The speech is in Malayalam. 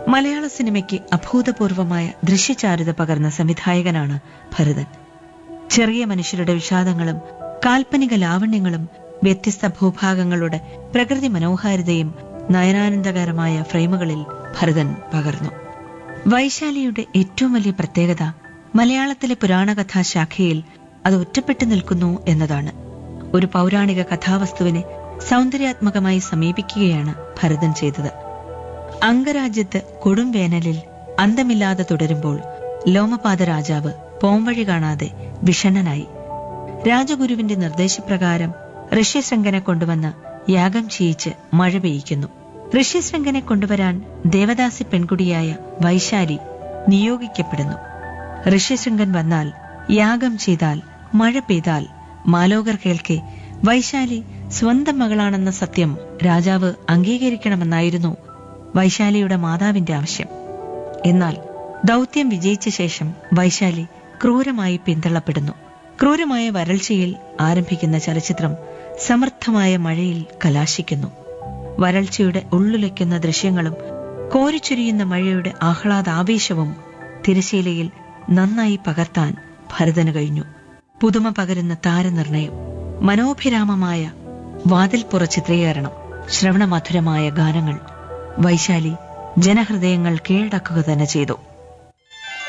മലയാള സിനിമയ്ക്ക് അഭൂതപൂർവമായ ദൃശ്യചാരുത പകർന്ന സംവിധായകനാണ് ഭരതൻ ചെറിയ മനുഷ്യരുടെ വിഷാദങ്ങളും കാൽപ്പനിക ലാവണ്യങ്ങളും വ്യത്യസ്ത ഭൂഭാഗങ്ങളുടെ പ്രകൃതി മനോഹാരിതയും നയനാനന്ദകരമായ ഫ്രെയിമുകളിൽ ഭരതൻ പകർന്നു വൈശാലിയുടെ ഏറ്റവും വലിയ പ്രത്യേകത മലയാളത്തിലെ പുരാണകഥാ ശാഖയിൽ അത് ഒറ്റപ്പെട്ടു നിൽക്കുന്നു എന്നതാണ് ഒരു പൗരാണിക കഥാവസ്തുവിനെ സൗന്ദര്യാത്മകമായി സമീപിക്കുകയാണ് ഭരതൻ ചെയ്തത് അംഗരാജ്യത്ത് കൊടും വേനലിൽ അന്തമില്ലാതെ തുടരുമ്പോൾ ലോമപാത രാജാവ് പോംവഴി കാണാതെ വിഷണ്ണനായി രാജഗുരുവിന്റെ നിർദ്ദേശപ്രകാരം ഋഷ്യശൃംഖനെ കൊണ്ടുവന്ന് യാഗം ചെയ്യിച്ച് മഴ പെയ്യിക്കുന്നു ഋഷ്യശൃംഖനെ കൊണ്ടുവരാൻ ദേവദാസി പെൺകുടിയായ വൈശാലി നിയോഗിക്കപ്പെടുന്നു ഋഷ്യശൃംഖൻ വന്നാൽ യാഗം ചെയ്താൽ മഴ പെയ്താൽ മാലോകർ കേൾക്കെ വൈശാലി സ്വന്തം മകളാണെന്ന സത്യം രാജാവ് അംഗീകരിക്കണമെന്നായിരുന്നു വൈശാലിയുടെ മാതാവിന്റെ ആവശ്യം എന്നാൽ ദൗത്യം വിജയിച്ച ശേഷം വൈശാലി ക്രൂരമായി പിന്തള്ളപ്പെടുന്നു ക്രൂരമായ വരൾച്ചയിൽ ആരംഭിക്കുന്ന ചലച്ചിത്രം സമർത്ഥമായ മഴയിൽ കലാശിക്കുന്നു വരൾച്ചയുടെ ഉള്ളുലയ്ക്കുന്ന ദൃശ്യങ്ങളും കോരിച്ചൊരിയുന്ന മഴയുടെ ആഹ്ലാദാവേശവും തിരശീലയിൽ നന്നായി പകർത്താൻ ഭരതന് കഴിഞ്ഞു പുതുമ പകരുന്ന താരനിർണയം മനോഭിരാമമായ വാതിൽപ്പുറ ചിത്രീകരണം ശ്രവണമധുരമായ ഗാനങ്ങൾ വൈശാലി ജനഹൃദയങ്ങൾ കീഴടക്കുക തന്നെ ചെയ്തു